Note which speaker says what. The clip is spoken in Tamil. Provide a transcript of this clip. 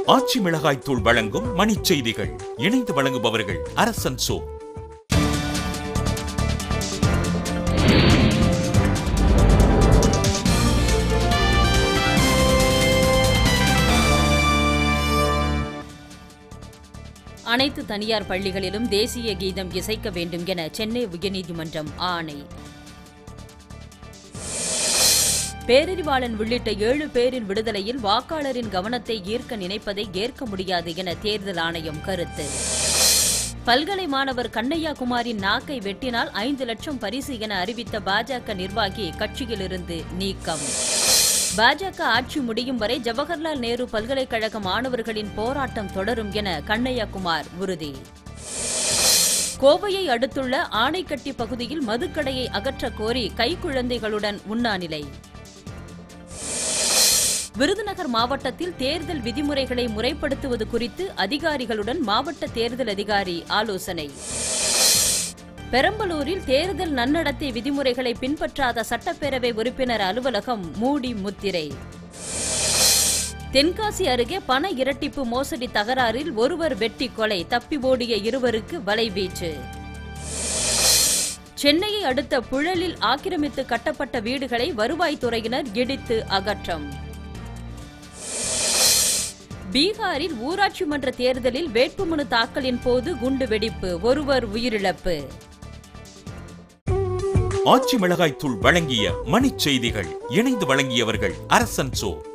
Speaker 1: ஆச்சி மிளகாய் தூள் வழங்கும் மணிச் செய்திகள் இணைந்து வழங்குபவர்கள் அரசன் சோ
Speaker 2: அனைத்து தனியார் பள்ளிகளிலும் தேசிய கீதம் இசைக்க வேண்டும் என சென்னை உயர்நீதிமன்றம் ஆணை பேரறிவாளன் உள்ளிட்ட ஏழு பேரின் விடுதலையில் வாக்காளரின் கவனத்தை ஈர்க்க நினைப்பதை ஏற்க முடியாது என தேர்தல் ஆணையம் கருத்து பல்கலை மாணவர் கண்ணையா குமாரின் நாக்கை வெட்டினால் ஐந்து லட்சம் பரிசு என அறிவித்த பாஜக நிர்வாகி கட்சியிலிருந்து நீக்கம் பாஜக ஆட்சி முடியும் வரை ஜவஹர்லால் நேரு பல்கலைக்கழக மாணவர்களின் போராட்டம் தொடரும் என கண்ணையா குமார் உறுதி கோவையை அடுத்துள்ள ஆனைக்கட்டி பகுதியில் மதுக்கடையை அகற்ற கோரி கைக்குழந்தைகளுடன் உண்ணாநிலை விருதுநகர் மாவட்டத்தில் தேர்தல் விதிமுறைகளை முறைப்படுத்துவது குறித்து அதிகாரிகளுடன் மாவட்ட தேர்தல் அதிகாரி ஆலோசனை பெரம்பலூரில் தேர்தல் நன்னடத்தை விதிமுறைகளை பின்பற்றாத சட்டப்பேரவை உறுப்பினர் அலுவலகம் மூடி முத்திரை தென்காசி அருகே பண இரட்டிப்பு மோசடி தகராறில் ஒருவர் வெட்டி கொலை தப்பி ஓடிய இருவருக்கு வலைவீச்சு சென்னையை அடுத்த புழலில் ஆக்கிரமித்து கட்டப்பட்ட வீடுகளை வருவாய்த்துறையினர் இடித்து அகற்றம் பீகாரில் ஊராட்சி மன்ற தேர்தலில் வேட்புமனு தாக்கலின் போது குண்டு வெடிப்பு ஒருவர் உயிரிழப்பு
Speaker 1: ஆச்சி மிளகாய் தூள் வழங்கிய மணிச் செய்திகள் இணைந்து வழங்கியவர்கள் அரசன் சோ